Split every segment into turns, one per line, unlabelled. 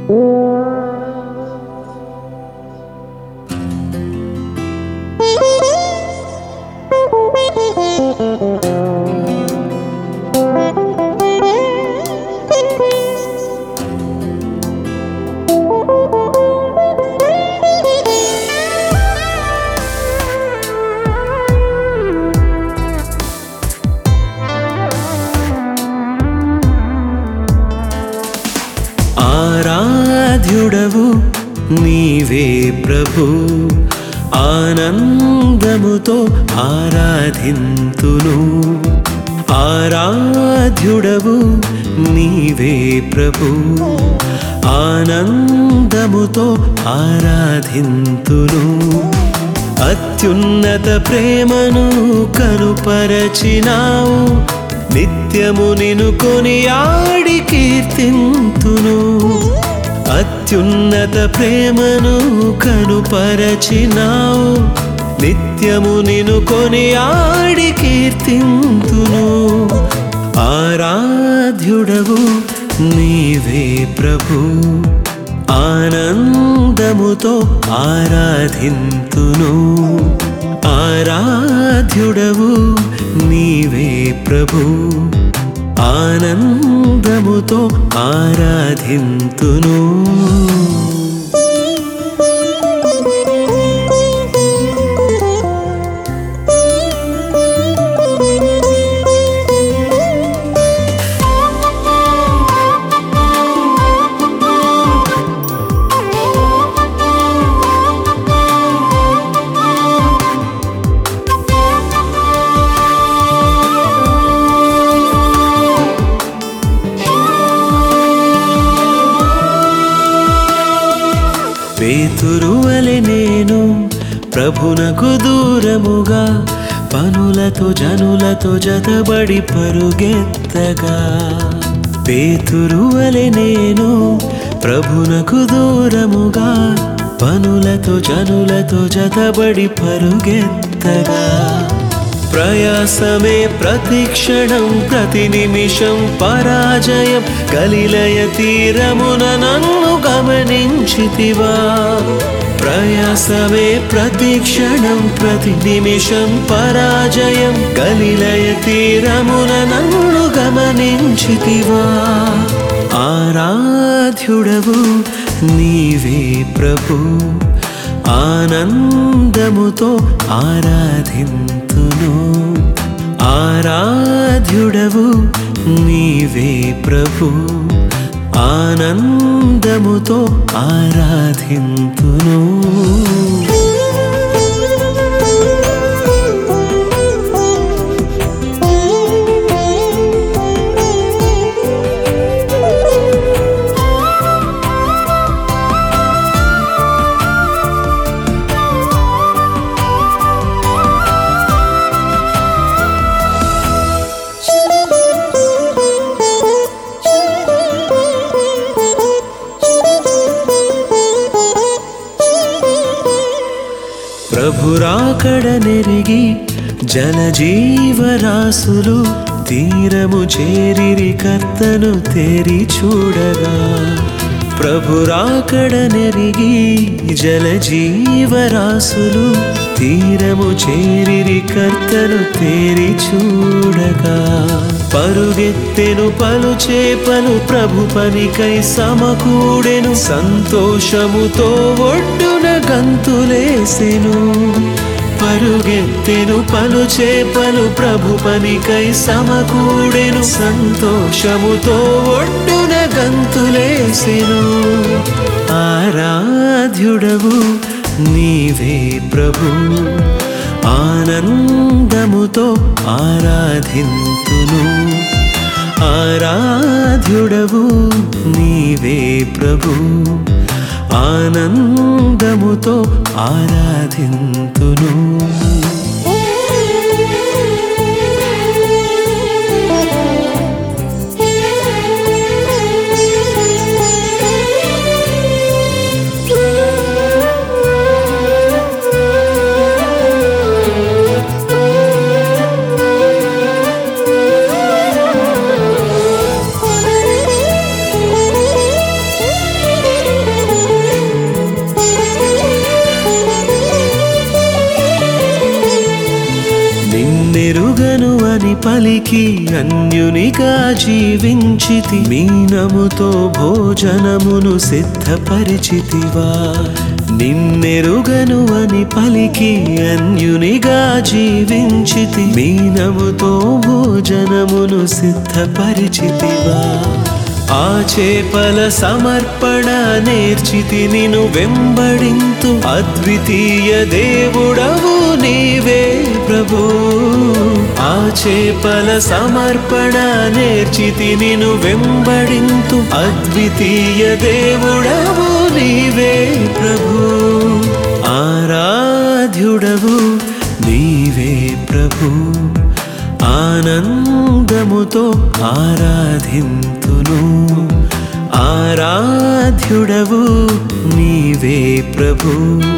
ఆరాధ్యుడవు నీవే ప్రభు ఆనందముతో ఆరాధింతును ఆరాధ్యుడవు నీవే ప్రభు ఆనందముతో ఆరాధింతును అత్యున్నత ప్రేమను కనుపరచినావు నిత్యము నిను కొనియాడి కీర్తింతును అత్యున్నత ప్రేమను కనుపరచినావు నిత్యము నిను కొనియాడి కీర్తింతును ఆరాధ్యుడవు నీవే ప్రభు ఆనందముతో ఆరాధింతును ఆరాధ్యుడవు నీవే ప్రభు ఆనందముతో ఆరాధింతును పేతురువలె నేను ప్రభునకు దూరముగా పనులతో జనులతో జతబడి పరుగెత్తగా పేతురువలె నేను ప్రభునకు దూరముగా పనులతో జనులతో జతబడి పరుగెత్తగా ప్రయాసమే ప్రతిక్షణం ప్రతి నిమిషం పరాజయం గలిలయ తీరమున నన్ను గమనించితివా ప్రయాసమే ప్రతిక్షణం ప్రతి నిమిషం పరాజయం గలిలయ తీరమున నన్ను గమనించితివా ఆరాధ్యుడవు నీవే ప్రభు ఆనందముతో ఆరాధింతును ఆరాధ్యుడవు నీవే ప్రభు ఆనందముతో ఆరాధింతును ప్రభురాకడ నెరిగి జనజీవరాశులు తీరము చేరిరి కర్తను తెరి చూడగా ప్రభురాకడ నెరిగి జలజీవరాశులు తీరము చేరిరి కర్తను తేరి చూడగా పరుగెత్తెను పలు చేపలు ప్రభు పనికై సమకూడెను సంతోషముతో ఒడ్డున గంతులేసెను పరుగెత్తెను పలు చేపలు ప్రభు పనికై సమకూడెను సంతోషముతో ఒడ్డున గంతులేసెను ఆరాధ్యుడవు నీవే ప్రభు ఆనందముతో ఆరాధింతును ఆరాధ్యుడవు నీవే ప్రభు ఆనందముతో ఆరాధింతును నిన్నెరుగను అని పలికి అన్యునిగా జీవించితి మీనముతో భోజనమును సిద్ధపరిచితివా నిన్నెరుగను అని పలికి అన్యునిగా జీవించితి మీనముతో భోజనమును సిద్ధపరిచితివా ఆ చేపల సమర్పణ నేర్చితి నిను వెంబడింతు అద్వితీయ దేవుడవు నీవే ప్రభు ఆ చేపల సమర్పణ నేర్చితి నిను వెంబడింతు అద్వితీయ దేవుడవు నీవే ప్రభు ఆరాధ్యుడవు నీవే ప్రభు ఆనందముతో ఆరాధింతును ఆరాధ్యుడవు నీవే ప్రభు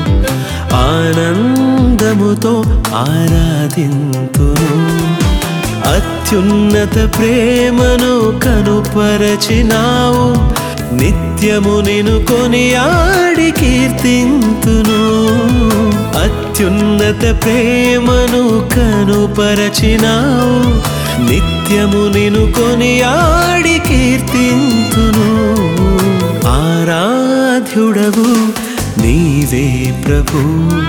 ఆనందముతో ఆరాధింతును అత్యున్నత ప్రేమను కనుపరచినావు నిత్యము నిను కొనియాడి కీర్తింతును అత్యున్నత ప్రేమను కనుపరచినావు నిత్యము నిను కొనియాడి కీర్తింతును ఆరాధ్యుడవు నీవే ప్రభు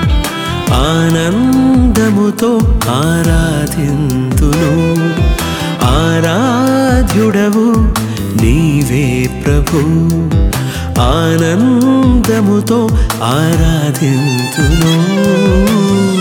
ఆనందముతో ఆరాధింతును ఆరాధ్యుడవు నీవే ప్రభు ఆనందముతో ఆరాధింతును